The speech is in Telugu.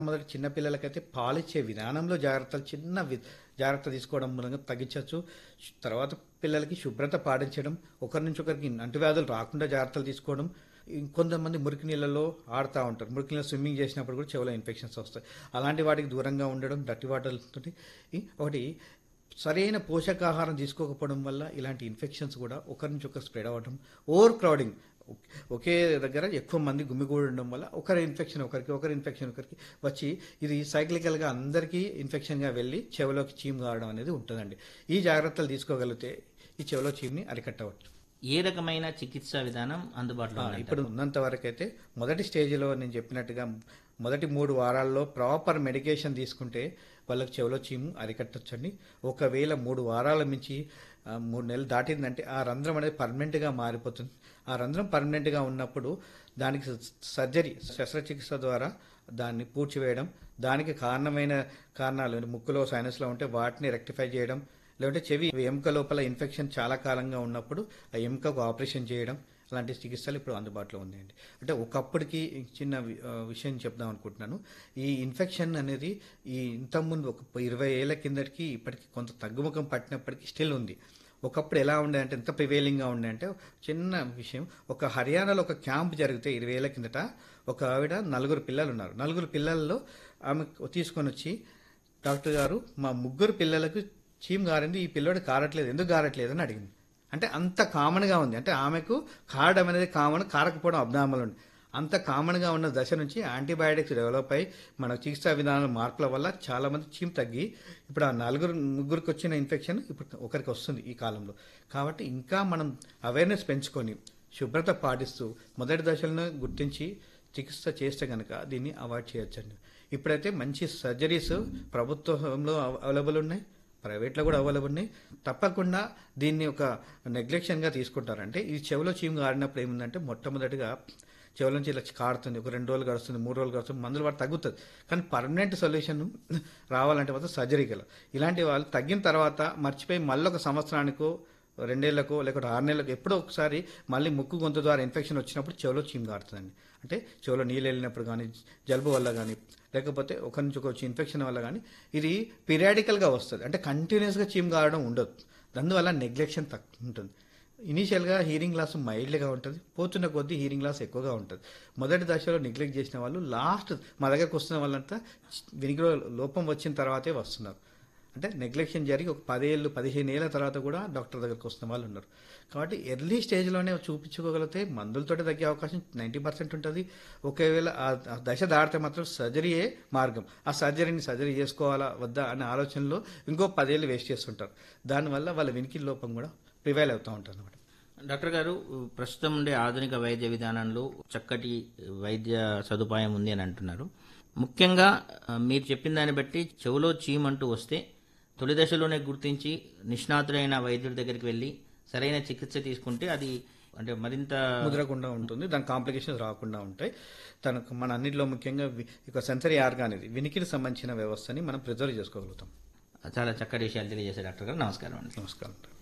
మొదటి చిన్న పిల్లలకైతే పాలిచ్చే విధానంలో జాగ్రత్తలు చిన్న వి- జాగ్రత్త తీసుకోవడం మూలంగా తగ్గించవచ్చు తర్వాత పిల్లలకి శుభ్రత పాటించడం ఒకరి నుంచి ఒకరికి అంటువ్యాధులు రాకుండా జాగ్రత్తలు తీసుకోవడం కొంతమంది మురికి నీళ్ళలో ఆడుతూ ఉంటారు మురికి నీళ్ళలో స్విమ్మింగ్ చేసినప్పుడు కూడా చెవులో ఇన్ఫెక్షన్స్ వస్తాయి అలాంటి వాటికి దూరంగా ఉండడం డట్టి వాటర్తో ఒకటి సరైన పోషకాహారం తీసుకోకపోవడం వల్ల ఇలాంటి ఇన్ఫెక్షన్స్ కూడా ఒకరి నుంచి ఒకరు స్ప్రెడ్ అవ్వడం ఓవర్ క్రౌడింగ్ ఒకే దగ్గర ఎక్కువ మంది గుమిగూడి ఉండడం వల్ల ఒకరి ఇన్ఫెక్షన్ ఒకరికి ఒకరి ఇన్ఫెక్షన్ ఒకరికి వచ్చి ఇది సైక్లికల్గా అందరికీ ఇన్ఫెక్షన్గా వెళ్ళి చెవిలోకి చీమ్ కావడం అనేది ఉంటుందండి ఈ జాగ్రత్తలు తీసుకోగలిగితే ఈ చెవిలో చీమ్ని అరికట్టవచ్చు ఏ రకమైన చికిత్సా విధానం అందుబాటులో ఆ, ఉంది ఇప్పుడు ఉన్నంత వరకు అయితే మొదటి స్టేజ్లో నేను చెప్పినట్టుగా మొదటి మూడు వారాల్లో ప్రాపర్ మెడికేషన్ తీసుకుంటే వాళ్ళకి చెవిలో చీము అరికట్టొచ్చండి ఒకవేళ మూడు వారాల మించి ఆ, మూడు నెలలు దాటిందంటే ఆ రంధ్రం అనేది పర్మనెంట్గా మారిపోతుంది ఆ రంధ్రం పర్మనెంట్గా ఉన్నప్పుడు దానికి సర్జరీ శస్త్రచికిత్స ద్వారా దాన్ని పూడ్చివేయడం దానికి కారణమైన కారణాలు ముక్కులో సైనస్లో ఉంటే వాటిని రెక్టిఫై చేయడం లేదంటే చెవి ఎముక లోపల ఇన్ఫెక్షన్ చాలా కాలంగా ఉన్నప్పుడు ఆ ఎముకకు ఆపరేషన్ చేయడం అలాంటి చికిత్సలు ఇప్పుడు అందుబాటులో ఉన్నాయండి అంటే ఒకప్పటికి చిన్న వి- ఆ, విషయం చెప్దాం అనుకుంటున్నాను ఈ ఇన్ఫెక్షన్ అనేది ఈ ఇంతకుముందు ఒక ఇరవై ఏళ్ల కిందటికి ఇప్పటికి కొంత తగ్గుముఖం పట్టినప్పటికీ స్టిల్ ఉంది ఒకప్పుడు ఎలా ఉండే అంటే ఎంత ప్రివేలింగ్గా ఉండే అంటే చిన్న విషయం ఒక హర్యానాలో ఒక క్యాంప్ జరిగితే ఇరవై ఏళ్ల కిందట ఒక ఆవిడ నలుగురు పిల్లలు ఉన్నారు నలుగురు పిల్లల్లో ఆమె తీసుకొని వచ్చి డాక్టర్ గారు మా ముగ్గురు పిల్లలకు చీమ్ గారింది ఈ పిల్లోడు కారట్లేదు ఎందుకు కారట్లేదు అని అడిగింది అంటే అంత కామన్గా ఉంది అంటే ఆమెకు కారడం అనేది కామన్ కారకపోవడం అబ్నార్మల్ ఉంది అంత కామన్గా ఉన్న దశ నుంచి యాంటీబయాటిక్స్ డెవలప్ అయ్యి మన చికిత్సా విధానాల మార్పుల వల్ల చాలా మంది చీమ్ తగ్గి ఇప్పుడు ఆ నలుగురు ముగ్గురికి వచ్చిన ఇన్ఫెక్షన్ ఇప్పుడు ఒకరికి వస్తుంది ఈ కాలంలో కాబట్టి ఇంకా మనం అవేర్నెస్ పెంచుకొని శుభ్రత పాటిస్తూ మొదటి దశలను గుర్తించి చికిత్స చేస్తే కనుక దీన్ని అవాయిడ్ చేయొచ్చండి ఇప్పుడైతే మంచి సర్జరీస్ ప్రభుత్వంలో అవైలబుల్ ఉన్నాయి ప్రైవేట్లో కూడా అవైలబుల్ ఉన్నాయి తప్పకుండా దీన్ని ఒక నెగ్లెక్షన్గా తీసుకుంటారు అంటే ఈ చెవిలో చీము కారినప్పుడు ఏముందంటే మొట్టమొదటిగా చెవుల నుంచి ఇలా కారుతుంది ఒక రెండు రోజులు గడుస్తుంది మూడు రోజులు గడుస్తుంది మందులు వాడు తగ్గుతుంది కానీ పర్మనెంట్ సొల్యూషన్ రావాలంటే మాత్రం సర్జరీకి వెళ్ళాలి ఇలాంటి వాళ్ళు తగ్గిన తర్వాత మర్చిపోయి మళ్ళీ ఒక సంవత్సరానికో రెండేళ్లకో లేకపోతే ఆరు నెలలకు ఎప్పుడో ఒకసారి మళ్ళీ ముక్కు గొంతు ద్వారా ఇన్ఫెక్షన్ వచ్చినప్పుడు చెవిలో చీము కారుతుందండి అంటే చెవిలో నీళ్ళు వెళ్ళినప్పుడు కానీ జలుబు వల్ల కానీ లేకపోతే ఒక నుంచి ఒక వచ్చి ఇన్ఫెక్షన్ వల్ల కానీ ఇది పీరియాడికల్గా వస్తుంది అంటే కంటిన్యూస్గా చీమ్ కారడం ఉండదు అందువల్ల నెగ్లెక్షన్ తక్కువ ఉంటుంది ఇనీషియల్గా హీరింగ్ లాస్ మైల్డ్గా ఉంటుంది పోతున్న కొద్దీ హీరింగ్ లాస్ ఎక్కువగా ఉంటుంది మొదటి దశలో నెగ్లెక్ట్ చేసిన వాళ్ళు లాస్ట్ మా దగ్గరకు వస్తున్న వాళ్ళంతా వినికిలో లోపం వచ్చిన తర్వాతే వస్తున్నారు అంటే నెగ్లెక్షన్ జరిగి ఒక పదేళ్ళు పదిహేను ఏళ్ళ తర్వాత కూడా డాక్టర్ దగ్గరకు వస్తున్న వాళ్ళు ఉన్నారు కాబట్టి ఎర్లీ స్టేజ్లోనే చూపించుకోగలిగితే మందులతోటి తగ్గే అవకాశం నైంటీ పర్సెంట్ ఉంటుంది ఒకవేళ ఆ ఆ దశ దాటితే మాత్రం సర్జరీయే మార్గం ఆ సర్జరీని సర్జరీ చేసుకోవాలా వద్దా అనే ఆలోచనలో ఇంకో పదేళ్ళు వేస్ట్ చేస్తుంటారు దానివల్ల వాళ్ళ వినికి లోపం కూడా ప్రివైల్ అవుతూ ఉంటారు అనమాట డాక్టర్ గారు ప్రస్తుతం ఉండే ఆధునిక వైద్య విధానంలో చక్కటి వైద్య సదుపాయం ఉంది అని అంటున్నారు ముఖ్యంగా ఆ, మీరు చెప్పిన దాన్ని బట్టి చెవులో చీమంటూ వస్తే తొలి దశలోనే గుర్తించి నిష్ణాతులైన వైద్యుడి దగ్గరికి వెళ్ళి సరైన చికిత్స తీసుకుంటే అది అంటే మరింత ముద్రకుండా ఉంటుంది దాని కాంప్లికేషన్స్ రాకుండా ఉంటాయి తనకు మన అన్నింటిలో ముఖ్యంగా వి- ఇక సెన్సరీ ఆర్గాన్ ఇది వినికికి సంబంధించిన వ్యవస్థని మనం ప్రిజర్వ్ చేసుకోగలుగుతాం చాలా చక్కటి విషయాలు తెలియజేశారు డాక్టర్ గారు నమస్కారం అండి నమస్కారం